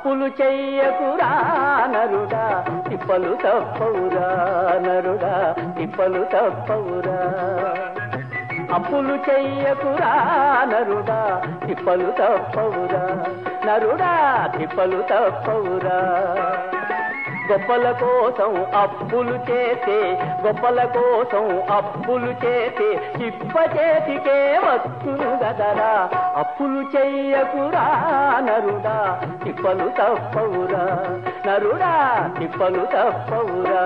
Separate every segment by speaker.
Speaker 1: అప్పులు చెయ్యకురా నరుడా తిప్పలు తప్పవురా నరుడా తిప్పలు తప్పవురా అప్పులు చెయ్యకురా నరుడా తిప్పలు తప్పవురా నరుడా తిప్పలు తప్పవురా గొప్పల కోసం అప్పులు చేసే గొప్పల కోసం అప్పులు చేసే చిప్ప చేతికే వస్తును గదరా అప్పులు చెయ్యకురా నరుడా తిప్పలు తప్పవురా నరుడా తిప్పలు తప్పవురా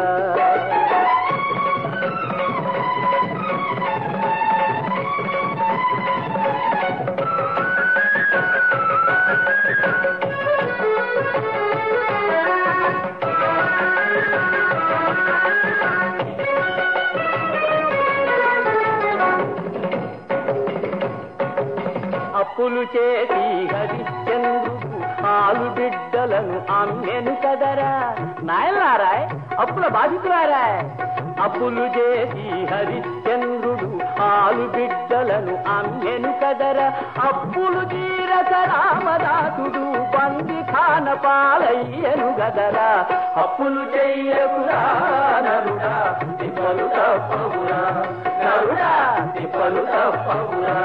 Speaker 1: అప్పులు చేసి హరిశ్చంద్రుడు ఆలు బిడ్డలను అమ్మెను కదరా నాయనారాయ్ అప్పుల బాధితులారాయ్ అప్పులు చేసి హరిశ్చంద్రుడు ఆలు బిడ్డలను అమ్మెను కదరా అప్పులు తీరక రామదాసుడు బంది ఖాన పాలయ్యను గదరా అప్పులు చెయ్యకురా నరుడా తిప్పలు తప్పవురా నరుడా తిప్పలు తప్పవురా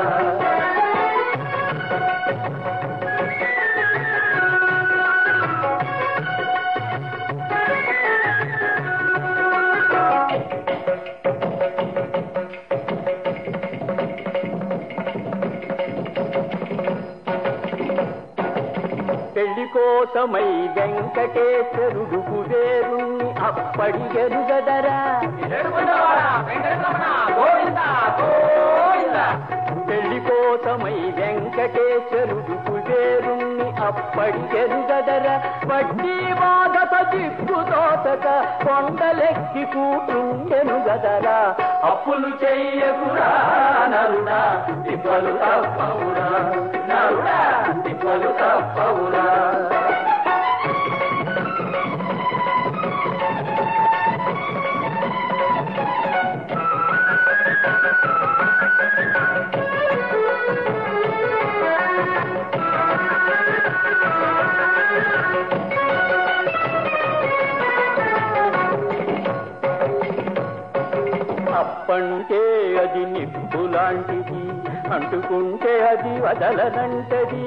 Speaker 1: పెళ్లి కోసమై వెంకటేశ్వరుడు కుదేరుణ్ణి అప్పడిగరు గదరా పెళ్లి కోసమై వెంకటేశ్వరుడు కుదేరుణ్ణి అప్పడిగరు గదరా వడ్డీ బాధత దిక్కుతోతక కొండలెక్కి కూటుండెను గదరా అప్పులు చెయ్యకురా నరుడా తిప్పలు తప్పవురా నరుడా తిప్పలు తప్పవురా అప్పంటే అది నిప్పు లాంటిది అంటుకుంటే అది వదలనంటది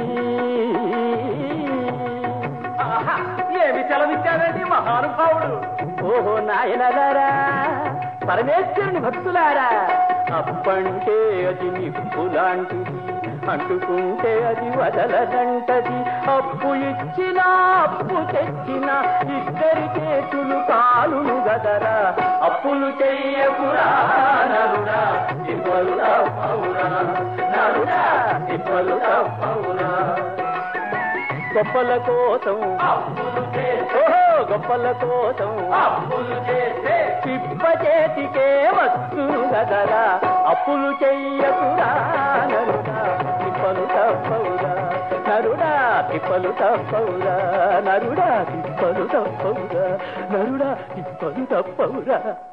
Speaker 2: ఆహా, ఏమి సెలవిచ్చారండి మహానుభావుడు
Speaker 1: ఓహో నాయనలారా పరమేశ్వరుని భక్తులారా అప్పంటే అది నిప్పు లాంటిది అంటుకుంటే అది వదలనంటది అప్పు ఇచ్చినా అప్పు తెచ్చినా ఇద్దరి చేతులు కాలును గదరా అప్పులు చెయ్యకురా నరుడా తిప్పలు తప్పవురా నరుడా తిప్పలు తప్పవురా గొప్పల కోసం
Speaker 2: అప్పులు చేస్తే
Speaker 1: ఓహో గొప్పల కోసం
Speaker 2: అప్పులు చేస్తే
Speaker 1: చిప్ప చేతికే వస్తును గదరా అప్పులు చెయ్యకురా నరుడా తిప్పలు తప్పవురా నరుడా తిప్పలు తప్పవురా నరుడా తిప్పలు తప్పవురా నరుడా తిప్పలు తప్పవురా